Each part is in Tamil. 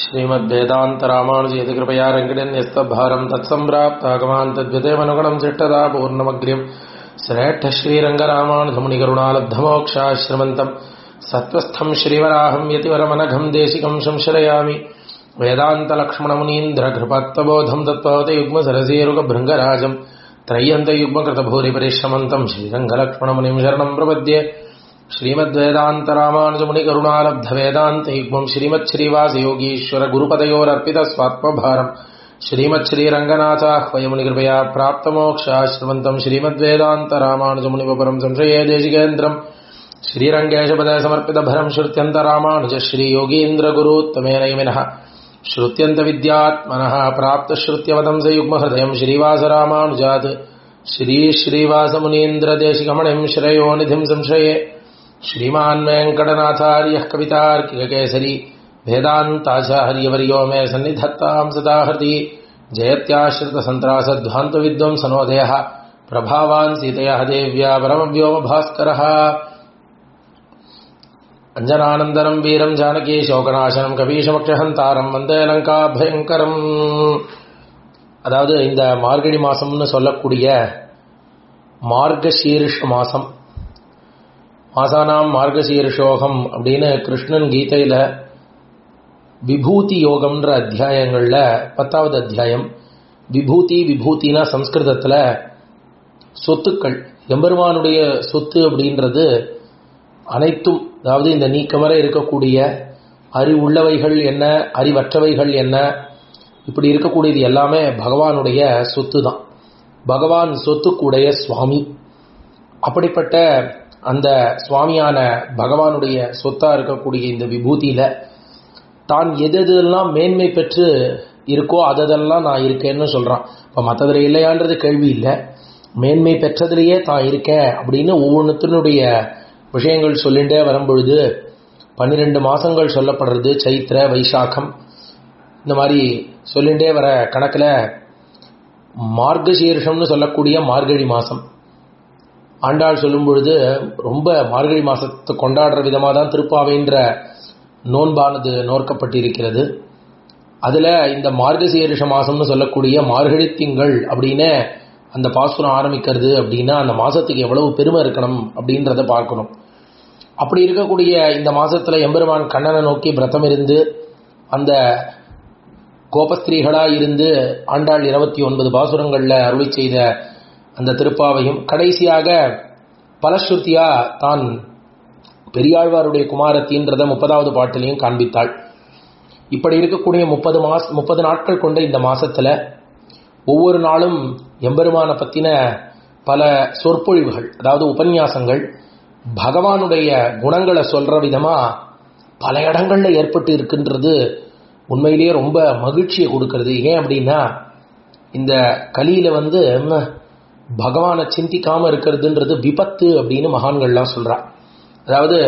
श्रीमद्वेदान्तरामानुजेति कृपया रङ्गिणन्यस्तभारम् तत्सम्प्राप्तागमान् तद्विदेवनुगुणम् शिष्टदा पूर्णमग्र्यम् श्रेष्ठ श्रीरङ्गरामानुजमुनिकरुणालब्धमोक्षाश्रमन्तम् सत्त्वस्थम् श्रीवराहम् यतिवरमनघम् देशिकम् संश्रयामि वेदान्तलक्ष्मणमुनीन्द्रकृपत्तबोधम् तत्त्ववते युग्मसरसीरुगभृङ्गराजम् त्रय्यन्तयुग्मकृतभूरिपरिश्रमन्तम् श्रीरङ्गलक्ष्मणमुनिम् शरणम् प्रपद्ये श्रीमद्वेदान्तरामानुजमुनिकरुणालब्धवेदान्तयुग्मम् श्रीमच्छ्रीवासयोगीश्वरगुरुपदयोरर्पितस्वात्मभारम् श्रीमच्छ्रीरङ्गनाथाह्वयमुनिकृपया प्राप्तमोक्षाश्रमन्तम् श्रीमद्वेदान्तरामानुजमुनिपरम् संशये देशिकेन्द्रम् श्रीरङ्गेशपदसमर्पितभरम् श्रुत्यन्तरामानुज श्रीयोगीन्द्रगुरूत्तमेन यमिनः श्रुत्यन्तविद्यात्मनः प्राप्तश्रुत्यवदम् स युग्महृदयम् श्रीवासरामानुजात् श्रीश्रीवासमुनीन्द्रदेशिकमणिम् श्रेयोनिधिम् संशये श्रीमान् वेङ्कटनाथार्यः कवितार्किककेसरी वेदान्ताचार्यवर्यो मे सन्निधत्ताम् सदा हृदि जयत्याश्रितसन्त्रासध्वान्तविद्वंसनोदयः प्रभावान् सीतयः देव्या परमव्योमभास्करः அஞ்சனானந்தரம் வீரம் ஜானகி சோகநாசனம் கபீஷமக்ஷஹந்தாரம் வந்தே லங்கா பயங்கரம் அதாவது இந்த மார்கழி மாசம்னு சொல்லக்கூடிய மார்கசீர்ஷ மாசம் மாசானாம் மார்கசீர்ஷோகம் அப்படின்னு கிருஷ்ணன் கீதையில விபூதி யோகம்ன்ற அத்தியாயங்கள்ல பத்தாவது அத்தியாயம் விபூதி விபூதினா சம்ஸ்கிருதத்துல சொத்துக்கள் எம்பெருமானுடைய சொத்து அப்படின்றது அனைத்தும் அதாவது இந்த நீக்கமர இருக்கக்கூடிய அறிவுள்ளவைகள் என்ன அறிவற்றவைகள் என்ன இப்படி இருக்கக்கூடியது எல்லாமே பகவானுடைய சொத்து தான் பகவான் சொத்துக்குடைய சுவாமி அப்படிப்பட்ட அந்த சுவாமியான பகவானுடைய சொத்தா இருக்கக்கூடிய இந்த விபூதியில தான் எது எதெல்லாம் மேன்மை பெற்று இருக்கோ அதெல்லாம் நான் இருக்கேன்னு சொல்றான் இப்ப மற்றதுல இல்லையான்றது கேள்வி இல்லை மேன்மை பெற்றதிலேயே தான் இருக்கேன் அப்படின்னு ஒவ்வொன்றுத்தினுடைய விஷயங்கள் சொல்லிண்டே வரும்பொழுது பன்னிரெண்டு மாசங்கள் சொல்லப்படுறது சைத்திர வைசாக்கம் இந்த மாதிரி சொல்லிண்டே வர கணக்கில் மார்கசீர்ஷம்னு சொல்லக்கூடிய மார்கழி மாசம் ஆண்டாள் சொல்லும் பொழுது ரொம்ப மார்கழி மாசத்தை கொண்டாடுற விதமாக தான் திருப்பாவைன்ற நோன்பானது நோர்க்கப்பட்டிருக்கிறது அதில் இந்த மார்கசீரிஷ மாசம்னு சொல்லக்கூடிய மார்கழி திங்கள் அப்படின்னு அந்த பாசுரம் ஆரம்பிக்கிறது அப்படின்னா அந்த மாசத்துக்கு எவ்வளவு பெருமை இருக்கணும் அப்படின்றத பார்க்கணும் அப்படி இருக்கக்கூடிய இந்த மாசத்துல எம்பெருமான் கண்ணனை நோக்கி விரதம் இருந்து அந்த கோபஸ்திரீகளா இருந்து ஆண்டாள் இருபத்தி ஒன்பது பாசுரங்கள்ல அருளி செய்த அந்த திருப்பாவையும் கடைசியாக பலஸ்ருத்தியா தான் பெரியாழ்வாருடைய குமாரத்தின்றத முப்பதாவது பாட்டிலையும் காண்பித்தாள் இப்படி இருக்கக்கூடிய முப்பது மாச முப்பது நாட்கள் கொண்ட இந்த மாசத்துல ஒவ்வொரு நாளும் எம்பெருமான பத்தின பல சொற்பொழிவுகள் அதாவது உபன்யாசங்கள் பகவானுடைய குணங்களை சொல்ற விதமா பல இடங்கள்ல ஏற்பட்டு இருக்கின்றது உண்மையிலேயே ரொம்ப மகிழ்ச்சியை கொடுக்கறது ஏன் அப்படின்னா இந்த கலியில வந்து பகவானை சிந்திக்காம இருக்கிறதுன்றது விபத்து அப்படின்னு மகான்கள்லாம் சொல்றா அதாவது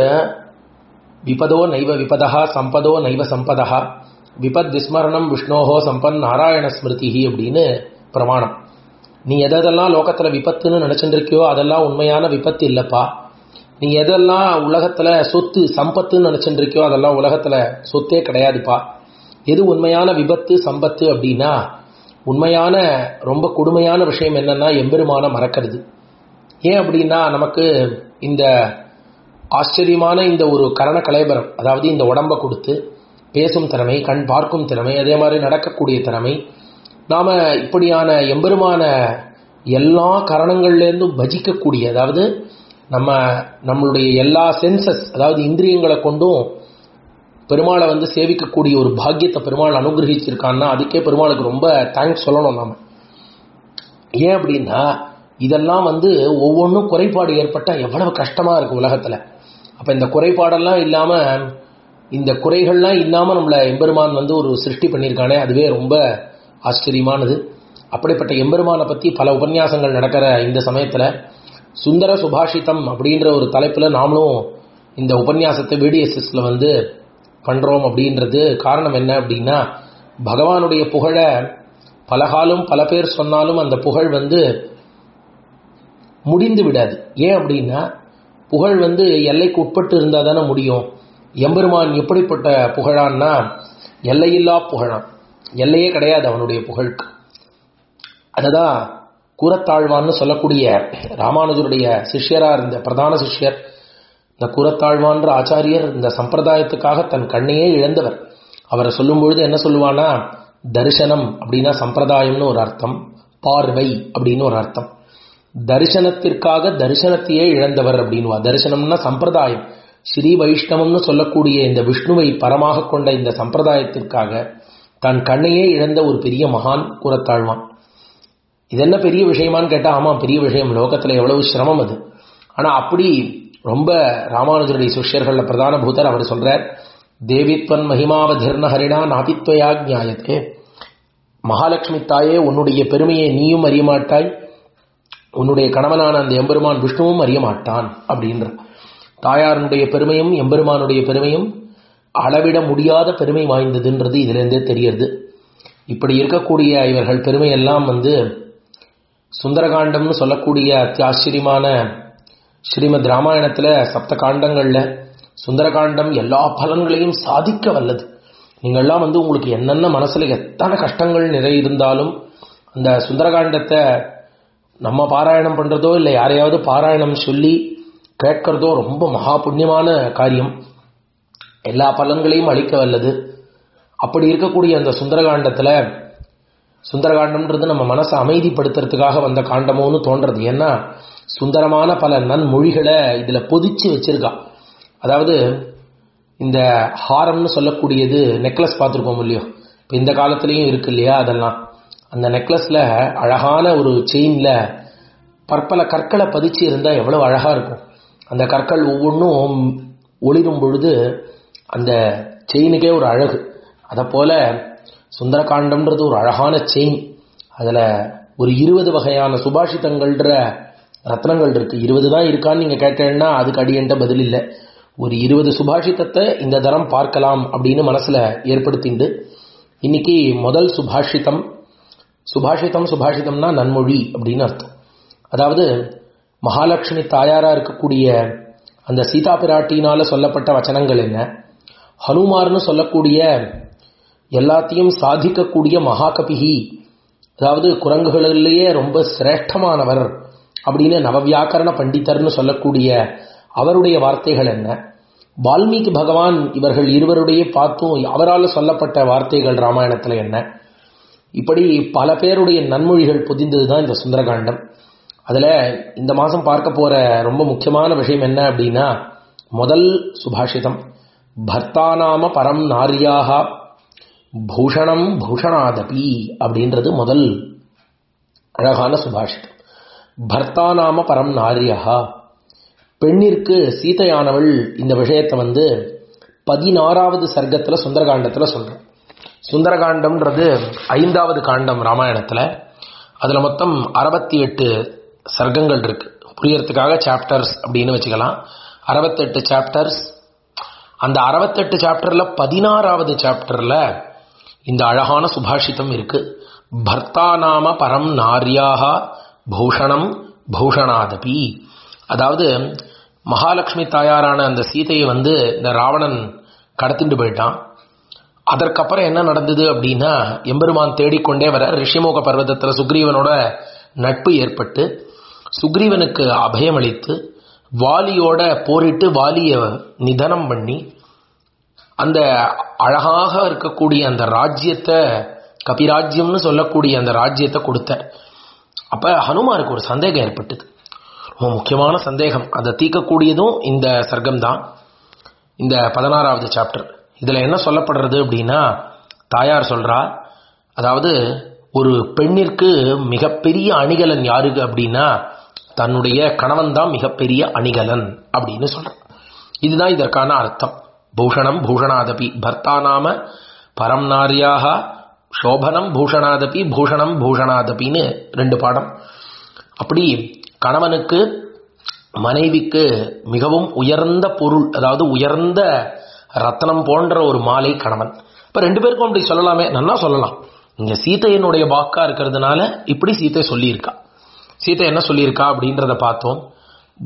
விபதோ நைவ விபதா சம்பதோ நைவ சம்பதா விபத் விஸ்மரணம் விஷ்ணோஹோ சம்பன் நாராயண ஸ்மிருதி அப்படின்னு பிரமாணம் நீ எதெல்லாம் லோகத்துல விபத்துன்னு நினைச்சுட்டு இருக்கியோ அதெல்லாம் உண்மையான விபத்து இல்லப்பா நீ எதெல்லாம் உலகத்துல சொத்து சம்பத்துன்னு நினைச்சுட்டு இருக்கியோ அதெல்லாம் உலகத்துல சொத்தே கிடையாதுப்பா எது உண்மையான விபத்து சம்பத்து அப்படின்னா உண்மையான ரொம்ப கொடுமையான விஷயம் என்னன்னா எம்பெருமான மறக்கிறது ஏன் அப்படின்னா நமக்கு இந்த ஆச்சரியமான இந்த ஒரு கரண கலைபரம் அதாவது இந்த உடம்ப கொடுத்து பேசும் திறமை கண் பார்க்கும் திறமை அதே மாதிரி நடக்கக்கூடிய திறமை நாம இப்படியான எம்பெருமான எல்லா கரணங்கள்லேருந்தும் பஜிக்கக்கூடிய அதாவது நம்ம நம்மளுடைய எல்லா சென்சஸ் அதாவது இந்திரியங்களை கொண்டும் பெருமாளை வந்து சேவிக்கக்கூடிய ஒரு பாக்கியத்தை பெருமாள் அனுகிரகிச்சிருக்கான்னா அதுக்கே பெருமாளுக்கு ரொம்ப தேங்க்ஸ் சொல்லணும் நாம ஏன் அப்படின்னா இதெல்லாம் வந்து ஒவ்வொன்றும் குறைபாடு ஏற்பட்டால் எவ்வளவு கஷ்டமா இருக்கு உலகத்துல அப்ப இந்த குறைபாடெல்லாம் இல்லாம இந்த குறைகள்லாம் இல்லாம நம்மள எம்பெருமான் வந்து ஒரு சிருஷ்டி பண்ணியிருக்கானே அதுவே ரொம்ப ஆச்சரியமானது அப்படிப்பட்ட எம்பெருமானை பத்தி பல உபன்யாசங்கள் நடக்கிற இந்த சமயத்துல சுந்தர சுபாஷிதம் அப்படின்ற ஒரு தலைப்புல நாமளும் இந்த உபன்யாசத்தை விடிஎஸ்எஸ்ல வந்து பண்றோம் அப்படின்றது காரணம் என்ன அப்படின்னா பகவானுடைய புகழ பலகாலம் பல பேர் சொன்னாலும் அந்த புகழ் வந்து முடிந்து விடாது ஏன் அப்படின்னா புகழ் வந்து எல்லைக்கு உட்பட்டு இருந்தால் தானே முடியும் எம்பெருமான் எப்படிப்பட்ட புகழான்னா எல்லையில்லா புகழான் எல்லையே கிடையாது அவனுடைய புகழுக்கு அதுதான் கூரத்தாழ்வான்னு சொல்லக்கூடிய ராமானுஜருடைய சிஷ்யரா இருந்த பிரதான சிஷ்யர் இந்த கூரத்தாழ்வான்ற ஆச்சாரியர் இந்த சம்பிரதாயத்துக்காக தன் கண்ணையே இழந்தவர் அவரை சொல்லும் பொழுது என்ன சொல்லுவானா தரிசனம் அப்படின்னா சம்பிரதாயம்னு ஒரு அர்த்தம் பார்வை அப்படின்னு ஒரு அர்த்தம் தரிசனத்திற்காக தரிசனத்தையே இழந்தவர் அப்படின்வா தரிசனம்னா சம்பிரதாயம் ஸ்ரீ வைஷ்ணவம்னு சொல்லக்கூடிய இந்த விஷ்ணுவை பரமாக கொண்ட இந்த சம்பிரதாயத்திற்காக தன் கண்ணையே இழந்த ஒரு பெரிய மகான் கூறத்தாழ்வான் இது என்ன பெரிய விஷயமான்னு கேட்டா ஆமா பெரிய விஷயம் லோகத்துல எவ்வளவு சிரமம் அது ஆனா அப்படி ரொம்ப ராமானுஜருடைய சிஷ்யர்கள்ல பிரதான பூதர் அவர் சொல்றார் தேவித்வன் மகிமாவதிர்ண ஹரிணா நாபித்வயா ஜாயத்தே மகாலட்சுமி தாயே உன்னுடைய பெருமையை நீயும் அறிய மாட்டாய் உன்னுடைய கணவனான அந்த எம்பெருமான் விஷ்ணுவும் அறிய மாட்டான் அப்படின்ற தாயாருடைய பெருமையும் எம்பெருமானுடைய பெருமையும் அளவிட முடியாத பெருமை வாய்ந்ததுன்றது இதிலிருந்தே தெரியறது இப்படி இருக்கக்கூடிய இவர்கள் பெருமையெல்லாம் வந்து சுந்தரகாண்டம்னு சொல்லக்கூடிய அத்தியாச்சரியமான ஸ்ரீமத் ராமாயணத்துல சப்த காண்டங்கள்ல சுந்தரகாண்டம் எல்லா பலன்களையும் சாதிக்க வல்லது நீங்கள்லாம் வந்து உங்களுக்கு என்னென்ன மனசுல எத்தனை கஷ்டங்கள் நிறைய இருந்தாலும் அந்த சுந்தரகாண்டத்தை நம்ம பாராயணம் பண்றதோ இல்லை யாரையாவது பாராயணம் சொல்லி கேட்கறதோ ரொம்ப மகா புண்ணியமான காரியம் எல்லா பலன்களையும் அளிக்க வல்லது அப்படி இருக்கக்கூடிய அந்த சுந்தரகாண்டத்துல சுந்தரகாண்டம்ன்றது நம்ம மனசை அமைதிப்படுத்துறதுக்காக வந்த காண்டமோன்னு தோன்றது ஏன்னா சுந்தரமான பல நன்மொழிகளை இதுல பொதிச்சு வச்சிருக்கா அதாவது இந்த ஹாரம்னு சொல்லக்கூடியது நெக்லஸ் பார்த்துருக்கோம் இல்லையோ இப்போ இந்த காலத்துலேயும் இருக்கு இல்லையா அதெல்லாம் அந்த நெக்லஸ்ல அழகான ஒரு செயின்ல பற்பல கற்களை பதிச்சு இருந்தால் எவ்வளவு அழகா இருக்கும் அந்த கற்கள் ஒவ்வொன்றும் ஒளிரும் பொழுது அந்த செயினுக்கே ஒரு அழகு அதை போல சுந்தரகாண்டம்ன்றது ஒரு அழகான செயின் அதில் ஒரு இருபது வகையான சுபாஷிதங்கள்ன்ற ரத்னங்கள் இருக்கு இருபது தான் இருக்கான்னு நீங்க கேட்டேன்னா அதுக்கு அடியன்ட்ட பதில் இல்லை ஒரு இருபது சுபாஷிதத்தை இந்த தரம் பார்க்கலாம் அப்படின்னு மனசுல ஏற்படுத்திண்டு இன்னைக்கு முதல் சுபாஷிதம் சுபாஷிதம் சுபாஷிதம்னா நன்மொழி அப்படின்னு அர்த்தம் அதாவது மகாலட்சுமி தாயாரா இருக்கக்கூடிய அந்த சீதா பிராட்டினால சொல்லப்பட்ட வச்சனங்கள் என்ன ஹனுமார்னு சொல்லக்கூடிய எல்லாத்தையும் சாதிக்கக்கூடிய மகாகபிகி அதாவது குரங்குகளிலேயே ரொம்ப சிரேஷ்டமானவர் அப்படின்னு நவவியாக்கரண பண்டிதர்னு சொல்லக்கூடிய அவருடைய வார்த்தைகள் என்ன வால்மீகி பகவான் இவர்கள் இருவருடைய பார்த்தும் அவரால் சொல்லப்பட்ட வார்த்தைகள் ராமாயணத்துல என்ன இப்படி பல பேருடைய நன்மொழிகள் பொதிந்தது தான் இந்த சுந்தரகாண்டம் அதுல இந்த மாசம் பார்க்க போற ரொம்ப முக்கியமான விஷயம் என்ன அப்படின்னா முதல் சுபாஷிதம் பர்த்தானாம பரம் நாரியாக பூஷணம் பூஷணாதபி அப்படின்றது முதல் அழகான சுபாஷிதம் பர்த்தானாம பரம் நாரியா பெண்ணிற்கு சீதையானவள் இந்த விஷயத்தை வந்து பதினாறாவது சர்க்கத்துல சுந்தரகாண்டத்துல சொல்றேன் சுந்தரகாண்டம்ன்றது ஐந்தாவது காண்டம் ராமாயணத்துல அதுல மொத்தம் அறுபத்தி எட்டு சர்க்கங்கள் இருக்கு புரியறதுக்காக சாப்டர்ஸ் அப்படின்னு வச்சுக்கலாம் அறுபத்தெட்டு சாப்டர்ஸ் அந்த அறுபத்தெட்டு சாப்டர்ல பதினாறாவது சாப்டர்ல இந்த அழகான சுபாஷிதம் இருக்கு பர்த்தா நாம பரம் நாரியாக பூஷணம் பூஷணாதபி அதாவது மகாலட்சுமி தாயாரான அந்த சீதையை வந்து இந்த ராவணன் கடத்திட்டு போயிட்டான் அதற்கப்புறம் என்ன நடந்தது அப்படின்னா எம்பெருமான் தேடிக்கொண்டே வர ரிஷிமுக பர்வதத்தில் சுக்ரீவனோட நட்பு ஏற்பட்டு சுக்ரீவனுக்கு அபயம் அளித்து வாலியோட போரிட்டு வாலிய நிதனம் பண்ணி அந்த அழகாக இருக்கக்கூடிய அந்த ராஜ்யத்தை கபிராஜ்யம்னு சொல்லக்கூடிய அந்த ராஜ்யத்தை கொடுத்த அப்ப ஹனுமாருக்கு ஒரு சந்தேகம் ஏற்பட்டது ரொம்ப முக்கியமான சந்தேகம் அதை தீர்க்கக்கூடியதும் இந்த சர்க்கம் தான் இந்த பதினாறாவது சாப்டர் இதுல என்ன சொல்லப்படுறது அப்படின்னா தாயார் சொல்றா அதாவது ஒரு பெண்ணிற்கு மிகப்பெரிய அணிகலன் யாருக்கு அப்படின்னா தன்னுடைய கணவன் தான் மிகப்பெரிய அணிகலன் அப்படின்னு சொல்ற இதுதான் இதற்கான அர்த்தம் பூஷணம் பூஷணாதபி பர்த்தா நாம பரம் நாரியாக சோபனம் பூஷணாதபி பூஷணம் பூஷணாதபின்னு ரெண்டு பாடம் அப்படி கணவனுக்கு மனைவிக்கு மிகவும் உயர்ந்த பொருள் அதாவது உயர்ந்த ரத்னம் போன்ற ஒரு மாலை கணவன் இப்ப ரெண்டு பேருக்கும் அப்படி சொல்லலாமே நல்லா சொல்லலாம் இங்க சீதையனுடைய வாக்கா இருக்கிறதுனால இப்படி சீத்தை சொல்லியிருக்கா சீத்தை என்ன சொல்லியிருக்கா அப்படின்றத பார்த்தோம்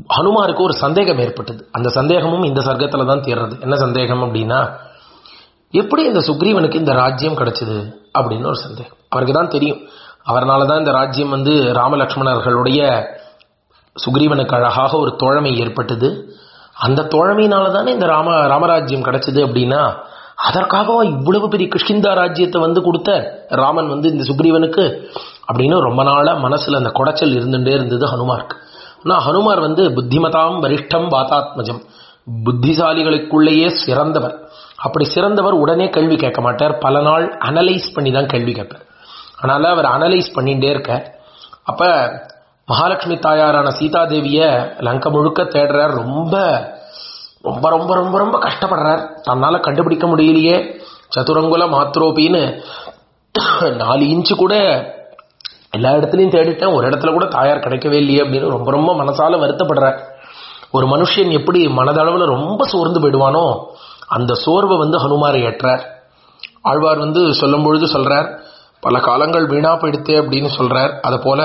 ஹனுமாருக்கு ஒரு சந்தேகம் ஏற்பட்டது அந்த சந்தேகமும் இந்த சர்க்கத்துல தான் தீர்றது என்ன சந்தேகம் அப்படின்னா எப்படி இந்த சுக்ரீவனுக்கு இந்த ராஜ்யம் கிடைச்சது அப்படின்னு ஒரு சந்தேகம் அவருக்கு தான் தெரியும் அவர்னால தான் இந்த ராஜ்யம் வந்து ராமலக்ஷ்மணர்களுடைய சுக்ரீவனுக்கு அழகாக ஒரு தோழமை ஏற்பட்டது அந்த தோழமையினால தானே இந்த ராம ராமராஜ்யம் கிடைச்சது அப்படின்னா அதற்காக இவ்வளவு பெரிய கிஷ்கிந்தா ராஜ்யத்தை வந்து கொடுத்த ராமன் வந்து இந்த சுக்ரீவனுக்கு அப்படின்னு ரொம்ப நாளா மனசுல அந்த குடைச்சல் இருந்துட்டே இருந்தது ஹனுமாருக்கு ஆனா ஹனுமார் வந்து புத்திமதாம் வரிஷ்டம் பாத்தாத்மஜம் புத்திசாலிகளுக்குள்ளேயே சிறந்தவர் அப்படி சிறந்தவர் உடனே கேள்வி கேட்க மாட்டார் பல நாள் அனலைஸ் பண்ணி தான் கேள்வி கேட்பார் அதனால அவர் அனலைஸ் பண்ணிட்டே இருக்க அப்ப மகாலட்சுமி தாயாரான சீதாதேவிய லங்க முழுக்க தேடுறார் ரொம்ப ரொம்ப ரொம்ப ரொம்ப ரொம்ப கஷ்டப்படுறார் தன்னால கண்டுபிடிக்க முடியலையே சதுரங்குல மாத்ரோபின்னு நாலு இன்ச்சு கூட எல்லா இடத்துலையும் தேடிட்டேன் ஒரு இடத்துல கூட தாயார் கிடைக்கவே இல்லையே அப்படின்னு ரொம்ப ரொம்ப மனசால வருத்தப்படுறார் ஒரு மனுஷன் எப்படி மனதளவில் ரொம்ப சோர்ந்து போயிடுவானோ அந்த சோர்வை வந்து ஹனுமாரை ஏற்றார் ஆழ்வார் வந்து சொல்லும் பொழுது சொல்றார் பல காலங்கள் வீணா போயிடுத்தே அப்படின்னு சொல்றார் அதை போல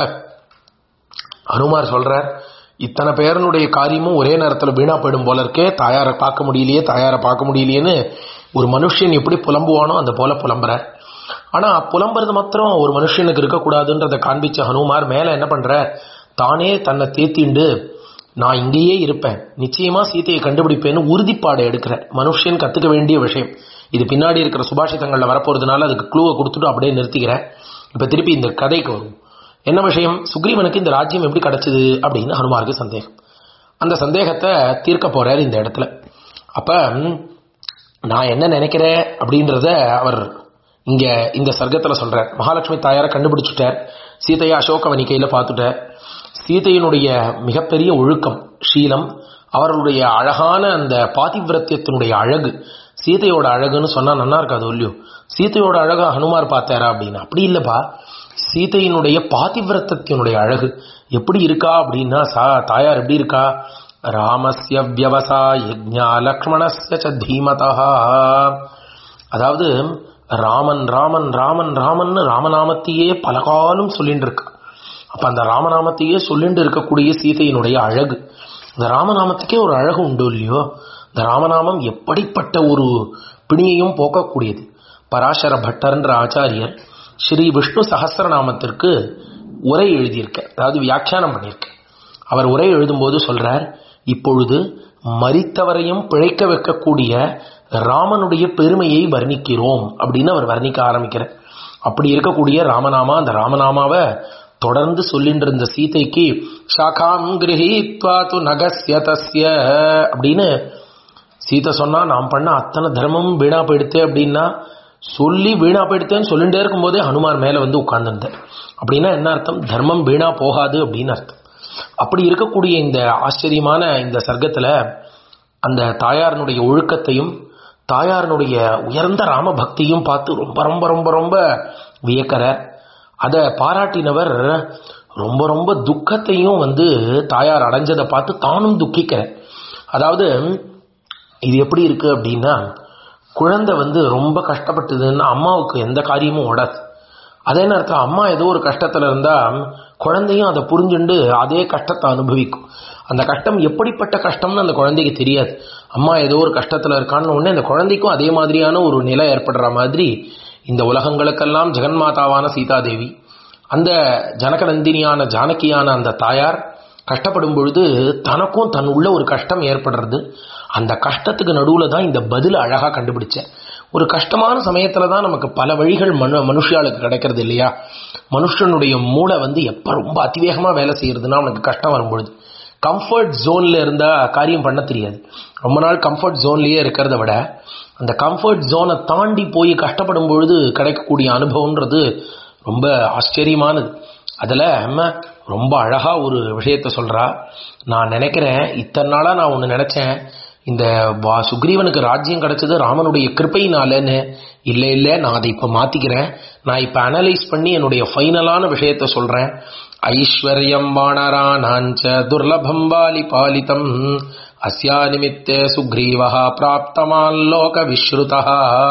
ஹனுமார் சொல்றார் இத்தனை பேரனுடைய காரியமும் ஒரே நேரத்தில் வீணா போயிடும் போல இருக்கே தாயாரை பார்க்க முடியலையே தாயாரை பார்க்க முடியலையேன்னு ஒரு மனுஷன் எப்படி புலம்புவானோ அந்த போல புலம்புறார் ஆனா புலம்புறது மாத்திரம் ஒரு மனுஷனுக்கு இருக்கக்கூடாதுன்றதை காண்பிச்ச ஹனுமார் மேல என்ன பண்ற தானே தன்னை தேத்திண்டு நான் இங்கேயே இருப்பேன் நிச்சயமா சீதையை கண்டுபிடிப்பேன்னு உறுதிப்பாடை எடுக்கிறார் மனுஷன் கத்துக்க வேண்டிய விஷயம் இது பின்னாடி இருக்கிற சுபாஷிதங்கள்ல வரப்போறதுனால அதுக்கு க்ளூவை கொடுத்துட்டு அப்படியே நிறுத்திக்கிறேன் இப்ப திருப்பி இந்த கதைக்கு வரும் என்ன விஷயம் சுக்ரீவனுக்கு இந்த ராஜ்யம் எப்படி கிடைச்சது அப்படின்னு ஹனுமாருக்கு சந்தேகம் அந்த சந்தேகத்தை தீர்க்க போறார் இந்த இடத்துல அப்ப நான் என்ன நினைக்கிறேன் அப்படின்றத அவர் இங்க இந்த சர்க்கத்துல சொல்றார் மகாலட்சுமி தாயாரை கண்டுபிடிச்சுட்டார் சீதையை அசோகவனிக்கையில பார்த்துட்டார் சீதையினுடைய மிகப்பெரிய ஒழுக்கம் ஷீலம் அவர்களுடைய அழகான அந்த பாதிவிரத்தியத்தினுடைய அழகு சீதையோட அழகுன்னு சொன்னா நல்லா இருக்காது இல்லையோ சீதையோட அழகா ஹனுமார் பார்த்தாரா அப்படின்னு அப்படி இல்லப்பா சீதையினுடைய பாதிவிரத்தத்தினுடைய அழகு எப்படி இருக்கா அப்படின்னா சா தாயார் எப்படி இருக்கா ராமஸ்ய வியவசா யஜ்ஞா லக்ஷ்மணஸ்ய ச தீமதா அதாவது ராமன் ராமன் ராமன் ராமன் ராமநாமத்தையே பல காலம் சொல்லிட்டு இருக்கா அப்ப அந்த ராமநாமத்தையே சொல்லிட்டு இருக்கக்கூடிய சீதையினுடைய அழகு இந்த ராமநாமத்துக்கே ஒரு அழகு உண்டு இல்லையோ இந்த ராமநாமம் எப்படிப்பட்ட ஒரு பிணியையும் போக்கக்கூடியது பராசர பட்டர்ன்ற ஆச்சாரியர் ஸ்ரீ விஷ்ணு சகசிரநாமத்திற்கு உரை எழுதியிருக்க அதாவது வியாக்கியானம் பண்ணியிருக்க அவர் உரை எழுதும்போது சொல்றார் இப்பொழுது மரித்தவரையும் பிழைக்க வைக்கக்கூடிய ராமனுடைய பெருமையை வர்ணிக்கிறோம் அப்படின்னு அவர் வர்ணிக்க ஆரம்பிக்கிறார் அப்படி இருக்கக்கூடிய ராமநாமா அந்த ராமநாமாவை தொடர்ந்து சொல்லிட்டு இருந்த சீதைக்கு சாகாம் கிரகித்வா து நகஸ்ய தஸ்ய அப்படின்னு சீதை சொன்னா நாம் பண்ண அத்தனை தர்மம் வீணா போயிடுத்து அப்படின்னா சொல்லி வீணா போயிடுத்தேன்னு சொல்லிட்டே இருக்கும்போதே ஹனுமார் மேல வந்து உட்கார்ந்துருந்தார் அப்படின்னா என்ன அர்த்தம் தர்மம் வீணா போகாது அப்படின்னு அர்த்தம் அப்படி இருக்கக்கூடிய இந்த ஆச்சரியமான இந்த சர்க்கத்துல அந்த தாயாரனுடைய ஒழுக்கத்தையும் தாயாரனுடைய உயர்ந்த ராம பக்தியும் பார்த்து ரொம்ப ரொம்ப ரொம்ப ரொம்ப வியக்கிறார் அதை பாராட்டினவர் ரொம்ப ரொம்ப துக்கத்தையும் வந்து தாயார் அடைஞ்சதை பார்த்து தானும் துக்கிக்கிறார் அதாவது இது எப்படி இருக்கு அப்படின்னா குழந்தை வந்து ரொம்ப கஷ்டப்பட்டதுன்னா அம்மாவுக்கு எந்த காரியமும் ஓடாது அதே நேரத்தில் அம்மா ஏதோ ஒரு கஷ்டத்தில் இருந்தால் குழந்தையும் அதை புரிஞ்சுண்டு அதே கஷ்டத்தை அனுபவிக்கும் அந்த கஷ்டம் எப்படிப்பட்ட கஷ்டம்னு அந்த குழந்தைக்கு தெரியாது அம்மா ஏதோ ஒரு கஷ்டத்தில் இருக்கான்னு உடனே அந்த குழந்தைக்கும் அதே மாதிரியான ஒரு நிலை ஏற்படுற மாதிரி இந்த உலகங்களுக்கெல்லாம் ஜெகன்மாதாவான சீதாதேவி அந்த ஜனகநந்தினியான ஜானகியான அந்த தாயார் கஷ்டப்படும் பொழுது தனக்கும் தன் உள்ள ஒரு கஷ்டம் ஏற்படுறது அந்த கஷ்டத்துக்கு நடுவில் தான் இந்த பதில் அழகாக கண்டுபிடிச்சேன் ஒரு கஷ்டமான சமயத்தில் தான் நமக்கு பல வழிகள் மனு மனுஷாளுக்கு கிடைக்கிறது இல்லையா மனுஷனுடைய மூளை வந்து எப்போ ரொம்ப அதிவேகமாக வேலை செய்யறதுன்னா அவனுக்கு கஷ்டம் வரும்பொழுது கம்ஃபர்ட் ஜோனில் இருந்தால் காரியம் பண்ண தெரியாது ரொம்ப நாள் கம்ஃபர்ட் ஜோன்லேயே இருக்கிறத விட அந்த கம்ஃபர்ட் ஜோனை தாண்டி போய் கஷ்டப்படும் பொழுது கிடைக்கக்கூடிய அனுபவம்ன்றது ரொம்ப ஆச்சரியமானது அதில் அம்மா ரொம்ப அழகா ஒரு விஷயத்த சொல்றா நான் நினைக்கிறேன் இத்தனை நாளா நான் ஒன்று நினைச்சேன் இந்த வா- சுக்ரீவனுக்கு ராஜ்யம் கிடைச்சது ராமனுடைய கிருப்பையினாலன்னு இல்லை இல்லை நான் அதை இப்போ மாத்திக்கிறேன் நான் இப்போ அனலைஸ் பண்ணி என்னுடைய ஃபைனலான விஷயத்த சொல்றேன் ஐஸ்வர்யம் வாணரானாஞ்ச துர்லபம் வாலி பாலிதம் அஸ்யா நிமித்தே சுக்ரீவா பிராப்தமால்லோக விஸ்ருதா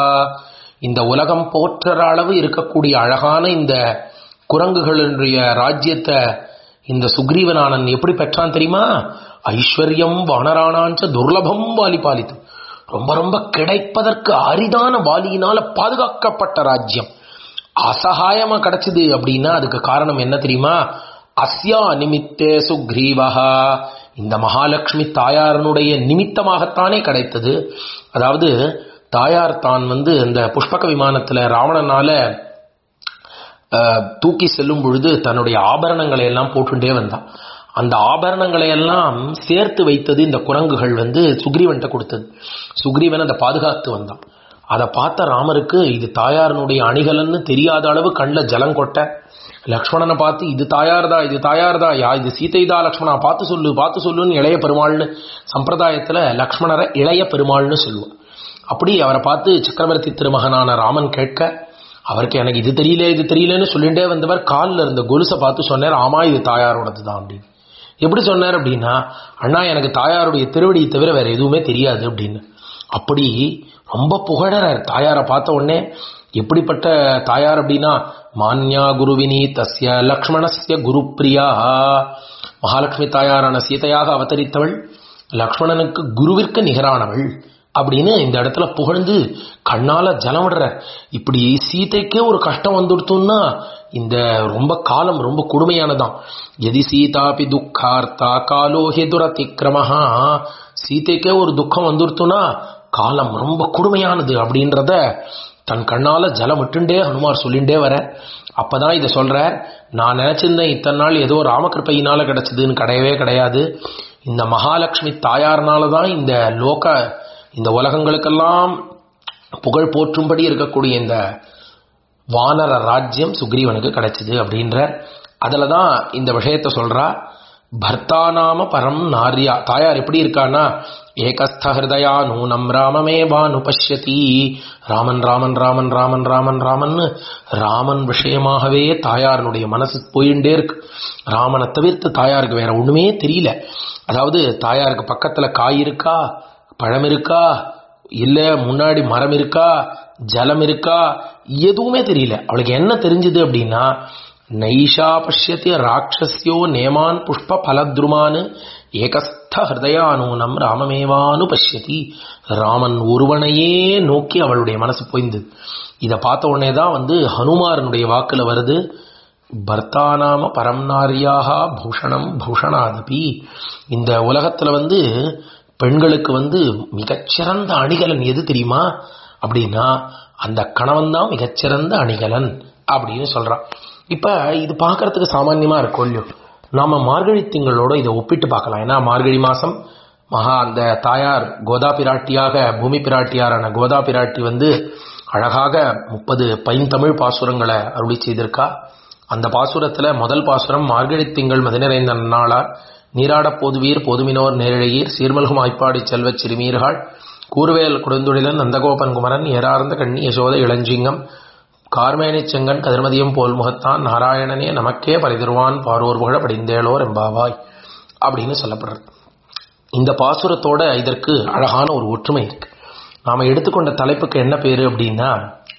இந்த உலகம் போற்றுற அளவு இருக்கக்கூடிய அழகான இந்த குரங்குகளுடைய ராஜ்யத்தை இந்த சுக்ரீவனானன் எப்படி பெற்றான் தெரியுமா ஐஸ்வர்யம் வானரானாஞ்ச துர்லபம் வாலி பாலித்தம் ரொம்ப ரொம்ப கிடைப்பதற்கு அரிதான வாலியினால பாதுகாக்கப்பட்ட ராஜ்யம் அசகாயமா கிடைச்சது அப்படின்னா அதுக்கு காரணம் என்ன தெரியுமா அஸ்யா நிமித்தே சுக்ரீவஹா இந்த மகாலட்சுமி தாயாரனுடைய நிமித்தமாகத்தானே கிடைத்தது அதாவது தாயார் தான் வந்து இந்த புஷ்பக விமானத்துல ராவணனால அஹ், தூக்கி செல்லும் பொழுது தன்னுடைய ஆபரணங்களை எல்லாம் போட்டுட்டே வந்தான் அந்த ஆபரணங்களை எல்லாம் சேர்த்து வைத்தது இந்த குரங்குகள் வந்து சுக்ரீவன்ட்ட கொடுத்தது சுக்ரீவன் அதை பாதுகாத்து வந்தான் அதை பார்த்த ராமருக்கு இது தாயாரனுடைய அணிகலன்னு தெரியாத அளவு கண்ணில் ஜலம் கொட்ட லக்ஷ்மணனை பார்த்து இது தாயார்தா இது தாயார்தா யா இது சீதைதா லக்ஷ்மணா பார்த்து சொல்லு பார்த்து சொல்லுன்னு இளைய பெருமாள்னு சம்பிரதாயத்துல லக்ஷ்மணரை இளைய பெருமாள்னு சொல்லுவோம் அப்படி அவரை பார்த்து சக்கரவர்த்தி திருமகனான ராமன் கேட்க அவருக்கு எனக்கு இது தெரியல இது தெரியலன்னு சொல்லிட்டே வந்தவர் காலில் இருந்த கொலுசை பார்த்து சொன்னார் ஆமா இது தாயாரோடது தான் அப்படின்னு எப்படி சொன்னார் அப்படின்னா அண்ணா எனக்கு தாயாருடைய திருவடியை தவிர வேற எதுவுமே தெரியாது அப்படின்னு அப்படி ரொம்ப புகழறார் தாயாரை பார்த்த உடனே எப்படிப்பட்ட தாயார் அப்படின்னா மான்யா குருவினி தஸ்ய லக்ஷ்மணஸ்ய குருப்பிரியா மகாலட்சுமி தாயாரான சீதையாக அவதரித்தவள் லக்ஷ்மணனுக்கு குருவிற்கு நிகரானவள் அப்படின்னு இந்த இடத்துல புகழ்ந்து கண்ணால ஜலம் விடுற இப்படி சீதைக்கே ஒரு கஷ்டம் வந்துடுத்துன்னா இந்த ரொம்ப காலம் ரொம்ப கொடுமையானதான் எதி சீதாபி துக்கார்த்தா காலோ ஹெதுரதிக்ரமஹா சீதைக்கே ஒரு துக்கம் வந்துடுத்துனா காலம் ரொம்ப கொடுமையானது அப்படின்றத தன் கண்ணால ஜலம் விட்டுண்டே ஹனுமார் சொல்லிண்டே வர அப்பதான் இதை சொல்ற நான் நினைச்சிருந்தேன் இத்தனை நாள் ஏதோ ராமகிருப்பையினால கிடைச்சதுன்னு கிடையவே கிடையாது இந்த மகாலட்சுமி தாயார்னால தான் இந்த லோக இந்த உலகங்களுக்கெல்லாம் புகழ் போற்றும்படி இருக்கக்கூடிய இந்த வானர ராஜ்யம் சுக்ரீவனுக்கு கிடைச்சது அப்படின்ற அதுல தான் இந்த விஷயத்த சொல்றா பர்த்தாநாம பரம் நாரியா தாயார் எப்படி இருக்கான்னா ஏகஸ்த ஹிருதயா நூனம் ராமமேவானு பஷ்யதி ராமன் ராமன் ராமன் ராமன் ராமன் ராமன் ராமன் விஷயமாகவே தாயாரனுடைய மனசு போயிட்டே இருக்கு ராமனை தவிர்த்து தாயாருக்கு வேற ஒண்ணுமே தெரியல அதாவது தாயாருக்கு பக்கத்துல காய் இருக்கா பழம் இருக்கா இல்ல முன்னாடி மரம் இருக்கா ஜலம் இருக்கா எதுவுமே தெரியல அவளுக்கு என்ன தெரிஞ்சது அப்படின்னா நைஷா பஷ்யத்திய ராட்சஸ்யோ நேமான் புஷ்ப பலத்ருமான் ஏகஸ்த ஹிருதயானூனம் ராமமேவானு பஷ்யதி ராமன் ஒருவனையே நோக்கி அவளுடைய மனசு போய்ந்தது இதை பார்த்த உடனே தான் வந்து ஹனுமாரனுடைய வாக்குல வருது பர்த்தானாம பரம்நாரியாக பூஷணம் பூஷணாதபி இந்த உலகத்துல வந்து பெண்களுக்கு வந்து மிகச்சிறந்த அணிகலன் எது தெரியுமா அப்படின்னா அந்த கணவன் தான் மிகச்சிறந்த அணிகலன் அப்படின்னு சொல்றான் இப்ப இது பார்க்கறதுக்கு சாமான்யமா இருக்கும் இல்லையோ நாம மார்கழி திங்களோட இதை ஒப்பிட்டு பார்க்கலாம் ஏன்னா மார்கழி மாசம் மகா அந்த தாயார் கோதா பிராட்டியாக பூமி பிராட்டியாரான கோதா பிராட்டி வந்து அழகாக முப்பது பைந்தமிழ் பாசுரங்களை அருளி செய்திருக்கா அந்த பாசுரத்துல முதல் பாசுரம் மார்கழி திங்கள் மதிநிறைந்த நாளார் நீராடப் போதுவீர் போதுமினோர் நேரிழையீர் சீர்மல்கும் ஆய்ப்பாடி செல்வச் சிறுமீர்கள் கூர்வேல் கொடுந்துடிலன் நந்தகோபன் குமரன் ஏறார்ந்த கண்ணி யசோத இளஞ்சிங்கம் கார்மேனி செங்கன் கதிர்மதியம் போல் முகத்தான் நாராயணனே நமக்கே பரிதிருவான் பாரோர் புகழ படிந்தேளோர் எம்பாவாய் அப்படின்னு சொல்லப்படுறது இந்த பாசுரத்தோட இதற்கு அழகான ஒரு ஒற்றுமை இருக்கு நாம எடுத்துக்கொண்ட தலைப்புக்கு என்ன பேரு அப்படின்னா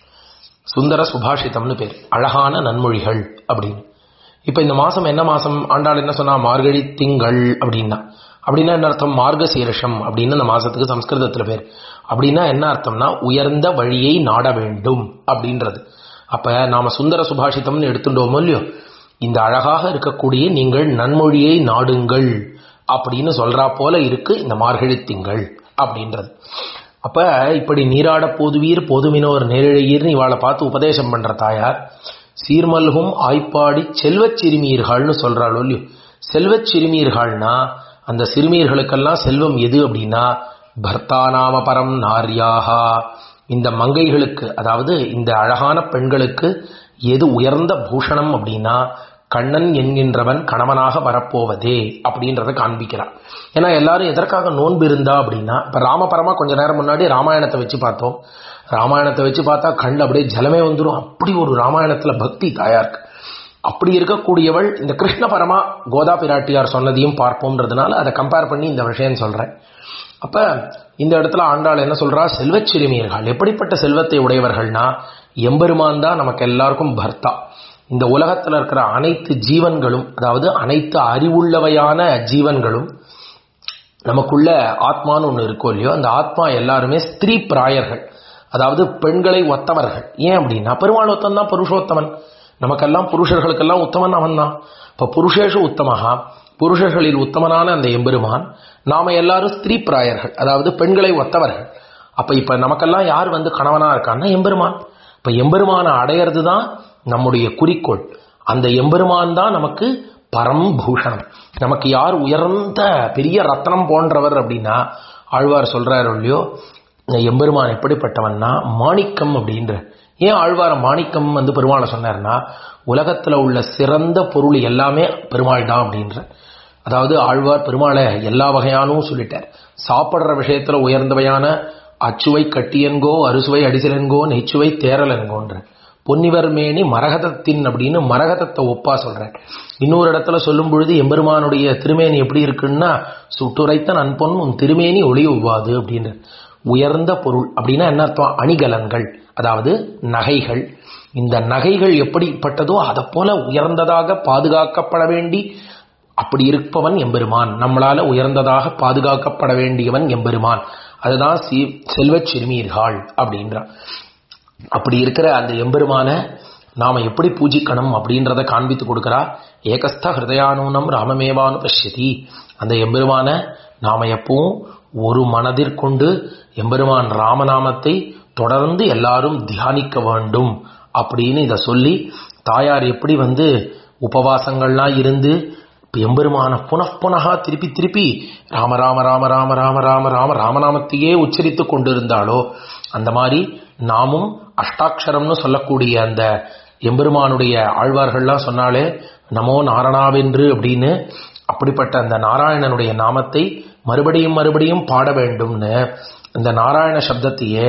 சுந்தர சுபாஷிதம்னு பேர் அழகான நன்மொழிகள் அப்படின்னு இப்ப இந்த மாசம் என்ன மாசம் ஆண்டாள் என்ன சொன்னா மார்கழி திங்கள் அப்படின்னா அப்படின்னா என்ன அர்த்தம் மார்க சீரஷம் அப்படின்னு அந்த மாசத்துக்கு சம்ஸ்கிருதத்துல பேர் அப்படின்னா என்ன அர்த்தம்னா உயர்ந்த வழியை நாட வேண்டும் அப்படின்றது அப்ப நாம சுந்தர சுபாஷிதம்னு எடுத்துட்டோமோ இல்லையோ இந்த அழகாக இருக்கக்கூடிய நீங்கள் நன்மொழியை நாடுங்கள் அப்படின்னு சொல்றா போல இருக்கு இந்த மார்கழி திங்கள் அப்படின்றது அப்ப இப்படி நீராட போதுவீர் போதுமினோர் நேரிழையீர்னு இவாளை பார்த்து உபதேசம் பண்ற தாயார் சீர்மல்கும் ஆய்ப்பாடி செல்வச் சிறுமியர்கள்னு சொல்றாள் இல்லையோ செல்வச் சிறுமியர்கள்னா அந்த சிறுமியர்களுக்கெல்லாம் செல்வம் எது அப்படின்னா பர்த்தாநாம பரம் நார்யாகா இந்த மங்கைகளுக்கு அதாவது இந்த அழகான பெண்களுக்கு எது உயர்ந்த பூஷணம் அப்படின்னா கண்ணன் என்கின்றவன் கணவனாக வரப்போவதே அப்படின்றத காண்பிக்கிறான் ஏன்னா எல்லாரும் எதற்காக நோன்பு இருந்தா அப்படின்னா இப்ப ராமபரமா கொஞ்ச நேரம் முன்னாடி ராமாயணத்தை வச்சு பார்த்தோம் ராமாயணத்தை வச்சு பார்த்தா கண் அப்படியே ஜலமே வந்துடும் அப்படி ஒரு ராமாயணத்துல பக்தி தாயாருக்கு அப்படி இருக்கக்கூடியவள் இந்த கிருஷ்ண பரமா கோதா பிராட்டியார் சொன்னதையும் பார்ப்போம்ன்றதுனால அதை கம்பேர் பண்ணி இந்த விஷயம் சொல்றேன் அப்ப இந்த இடத்துல ஆண்டாள் என்ன சொல்றா செல்வச் சிறுமியர்கள் எப்படிப்பட்ட செல்வத்தை உடையவர்கள்னா எம்பெருமான் தான் நமக்கு எல்லாருக்கும் பர்த்தா இந்த உலகத்தில் இருக்கிற அனைத்து ஜீவன்களும் அதாவது அனைத்து அறிவுள்ளவையான ஜீவன்களும் நமக்குள்ள ஆத்மான்னு ஒன்று இருக்கோ இல்லையோ அந்த ஆத்மா எல்லாருமே ஸ்திரீ பிராயர்கள் அதாவது பெண்களை ஒத்தவர்கள் ஏன் அப்படின்னா பெருமாள் ஒத்தன் தான் புருஷோத்தமன் நமக்கெல்லாம் புருஷர்களுக்கெல்லாம் உத்தமன் அவன் தான் இப்போ புருஷேஷு உத்தமஹா புருஷர்களில் உத்தமனான அந்த எம்பெருமான் நாம எல்லாரும் ஸ்திரீ பிராயர்கள் அதாவது பெண்களை ஒத்தவர்கள் அப்ப இப்ப நமக்கெல்லாம் யார் வந்து கணவனா இருக்கான்னா எம்பெருமான் இப்ப எம்பெருமானை அடையிறது தான் நம்முடைய குறிக்கோள் அந்த எம்பெருமான் தான் நமக்கு பரம்பூஷணம் நமக்கு யார் உயர்ந்த பெரிய ரத்னம் போன்றவர் அப்படின்னா ஆழ்வார் சொல்றாரு இல்லையோ எம்பெருமான் எப்படிப்பட்டவன்னா மாணிக்கம் அப்படின்ற ஏன் ஆழ்வார மாணிக்கம் வந்து பெருமாளை சொன்னார்னா உலகத்துல உள்ள சிறந்த பொருள் எல்லாமே பெருமாள் தான் அப்படின்ற அதாவது ஆழ்வார் பெருமாளை எல்லா வகையானும் சொல்லிட்டார் சாப்பிடுற விஷயத்துல உயர்ந்தவையான அச்சுவை கட்டியன்கோ அறுசுவை அடிசலன்கோ நெச்சுவை தேரலன்கோன்ற பொன்னிவர் மேனி மரகதத்தின் அப்படின்னு மரகதத்தை ஒப்பா சொல்றார் இன்னொரு இடத்துல சொல்லும் பொழுது எம்பெருமானுடைய திருமேனி எப்படி இருக்குன்னா சுட்டுரைத்த நன்பொன் உன் திருமேனி ஒளி ஒவ்வாது அப்படின்ற உயர்ந்த பொருள் அப்படின்னா என்ன அர்த்தம் அணிகலன்கள் அதாவது நகைகள் இந்த நகைகள் எப்படிப்பட்டதோ அதை போல உயர்ந்ததாக பாதுகாக்கப்பட வேண்டி அப்படி இருப்பவன் எம்பெருமான் நம்மளால உயர்ந்ததாக பாதுகாக்கப்பட வேண்டியவன் எம்பெருமான் அதுதான் சி செல்வச் சிறுமீர்கள் அப்படின்றான் அப்படி இருக்கிற அந்த எம்பெருமான நாம எப்படி பூஜிக்கணும் அப்படின்றத காண்பித்து கொடுக்கிறா ஏகஸ்த ஹிருதயானூனம் ராமமேவானு பஷ்யதி அந்த எம்பெருமான நாம எப்பவும் ஒரு மனதிற்கொண்டு எம்பெருமான் ராமநாமத்தை தொடர்ந்து எல்லாரும் தியானிக்க வேண்டும் அப்படின்னு இதை சொல்லி தாயார் எப்படி வந்து உபவாசங்கள்லாம் இருந்து எம்பெருமான புனப்புனகா திருப்பி திருப்பி ராம ராம ராம ராம ராம ராம ராம ராமநாமத்தையே உச்சரித்து கொண்டிருந்தாலோ அந்த மாதிரி நாமும் அஷ்டாட்சரம்னு சொல்லக்கூடிய அந்த எம்பெருமானுடைய ஆழ்வார்கள்லாம் சொன்னாலே நமோ நாரணாவென்று அப்படின்னு அப்படிப்பட்ட அந்த நாராயணனுடைய நாமத்தை மறுபடியும் மறுபடியும் பாட வேண்டும்னு இந்த நாராயண சப்தத்தையே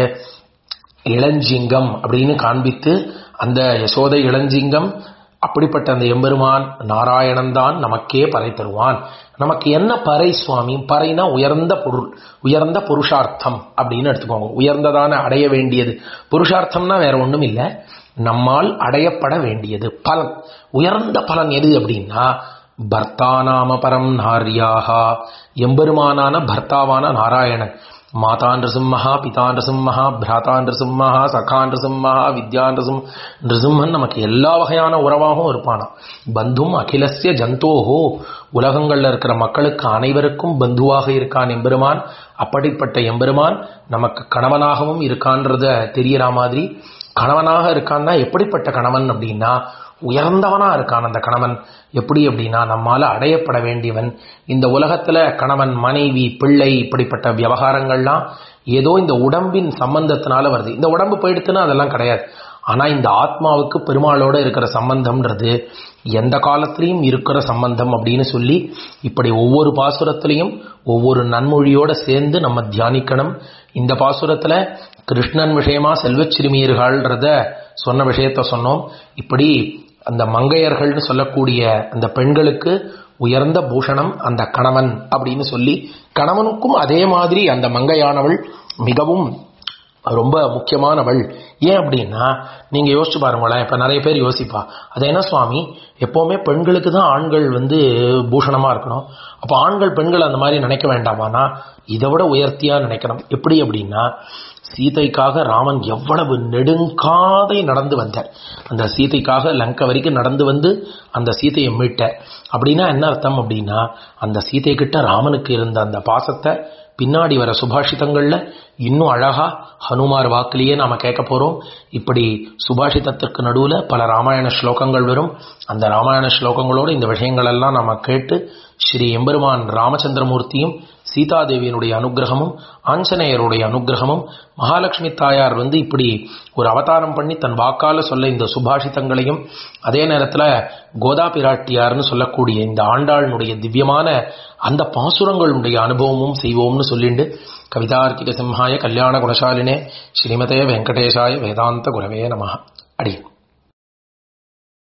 இளஞ்சிங்கம் அப்படின்னு காண்பித்து அந்த யசோதை இளஞ்சிங்கம் அப்படிப்பட்ட அந்த எம்பெருமான் நாராயணன் தான் நமக்கே பறை தருவான் நமக்கு என்ன பறை சுவாமி பறைனா உயர்ந்த பொருள் உயர்ந்த புருஷார்த்தம் அப்படின்னு எடுத்துக்கோங்க உயர்ந்ததான அடைய வேண்டியது புருஷார்த்தம்னா வேற ஒண்ணும் இல்லை நம்மால் அடையப்பட வேண்டியது பலன் உயர்ந்த பலன் எது அப்படின்னா பர்த்தானாம பரம் நாரியாகா எம்பெருமானான பர்த்தாவான நாராயணன் மாதா நிருசிம்மஹா பிதா நிருசிம்மஹா பிராதா நிருசிம்மஹா சகா நிருசிம்மஹா வித்யா நிருசிம் நிருசிம்மன் நமக்கு எல்லா வகையான உறவாகவும் இருப்பானா பந்தும் அகிலசிய ஜந்தோஹோ உலகங்கள்ல இருக்கிற மக்களுக்கு அனைவருக்கும் பந்துவாக இருக்கான் எம்பெருமான் அப்படிப்பட்ட எம்பெருமான் நமக்கு கணவனாகவும் இருக்கான்றத தெரியற மாதிரி கணவனாக இருக்கான்னா எப்படிப்பட்ட கணவன் அப்படின்னா உயர்ந்தவனா இருக்கான் அந்த கணவன் எப்படி அப்படின்னா நம்மால அடையப்பட வேண்டியவன் இந்த உலகத்துல கணவன் மனைவி பிள்ளை இப்படிப்பட்ட விவகாரங்கள்லாம் ஏதோ இந்த உடம்பின் சம்பந்தத்தினால வருது இந்த உடம்பு போயிடுத்துன்னா அதெல்லாம் கிடையாது ஆனா இந்த ஆத்மாவுக்கு பெருமாளோட இருக்கிற சம்பந்தம்ன்றது எந்த காலத்திலையும் இருக்கிற சம்பந்தம் அப்படின்னு சொல்லி இப்படி ஒவ்வொரு பாசுரத்திலையும் ஒவ்வொரு நன்மொழியோட சேர்ந்து நம்ம தியானிக்கணும் இந்த பாசுரத்துல கிருஷ்ணன் விஷயமா செல்வச் சிறுமியர்கள்ன்றத சொன்ன விஷயத்த சொன்னோம் இப்படி அந்த மங்கையர்கள்னு சொல்லக்கூடிய அந்த பெண்களுக்கு உயர்ந்த பூஷணம் அந்த கணவன் அப்படின்னு சொல்லி கணவனுக்கும் அதே மாதிரி அந்த மங்கையானவள் மிகவும் ரொம்ப முக்கியமானவள் ஏன் அப்படின்னா நீங்க யோசிச்சு பாருங்களேன் இப்ப நிறைய பேர் யோசிப்பா அது என்ன சுவாமி எப்பவுமே பெண்களுக்கு தான் ஆண்கள் வந்து பூஷணமா இருக்கணும் அப்போ ஆண்கள் பெண்கள் அந்த மாதிரி நினைக்க வேண்டாமானா இதை விட உயர்த்தியா நினைக்கணும் எப்படி அப்படின்னா சீதைக்காக ராமன் எவ்வளவு நெடுங்காதை நடந்து வந்தார் அந்த சீதைக்காக லங்கை வரைக்கும் நடந்து வந்து அந்த சீதையை மீட்டார் அப்படின்னா என்ன அர்த்தம் அப்படின்னா அந்த சீதை கிட்ட ராமனுக்கு இருந்த அந்த பாசத்தை பின்னாடி வர சுபாஷிதங்கள்ல இன்னும் அழகா ஹனுமார் வாக்கிலேயே நாம கேட்க போறோம் இப்படி சுபாஷிதத்திற்கு நடுவுல பல ராமாயண ஸ்லோகங்கள் வரும் அந்த ராமாயண ஸ்லோகங்களோடு இந்த விஷயங்கள் எல்லாம் நாம கேட்டு ஸ்ரீ எம்பெருமான் ராமச்சந்திரமூர்த்தியும் சீதாதேவியினுடைய அனுகிரகமும் ஆஞ்சநேயருடைய அனுகிரகமும் மகாலட்சுமி தாயார் வந்து இப்படி ஒரு அவதாரம் பண்ணி தன் வாக்கால சொல்ல இந்த சுபாஷிதங்களையும் அதே நேரத்துல கோதா பிராட்டியார்னு சொல்லக்கூடிய இந்த ஆண்டாளினுடைய திவ்யமான அந்த பாசுரங்களுடைய அனுபவமும் செய்வோம்னு சொல்லிண்டு கவிதார்க்கிக சிம்ஹாய கல்யாண குணசாலினே ஸ்ரீமதே வெங்கடேஷாய வேதாந்த குரவே நம அடியும்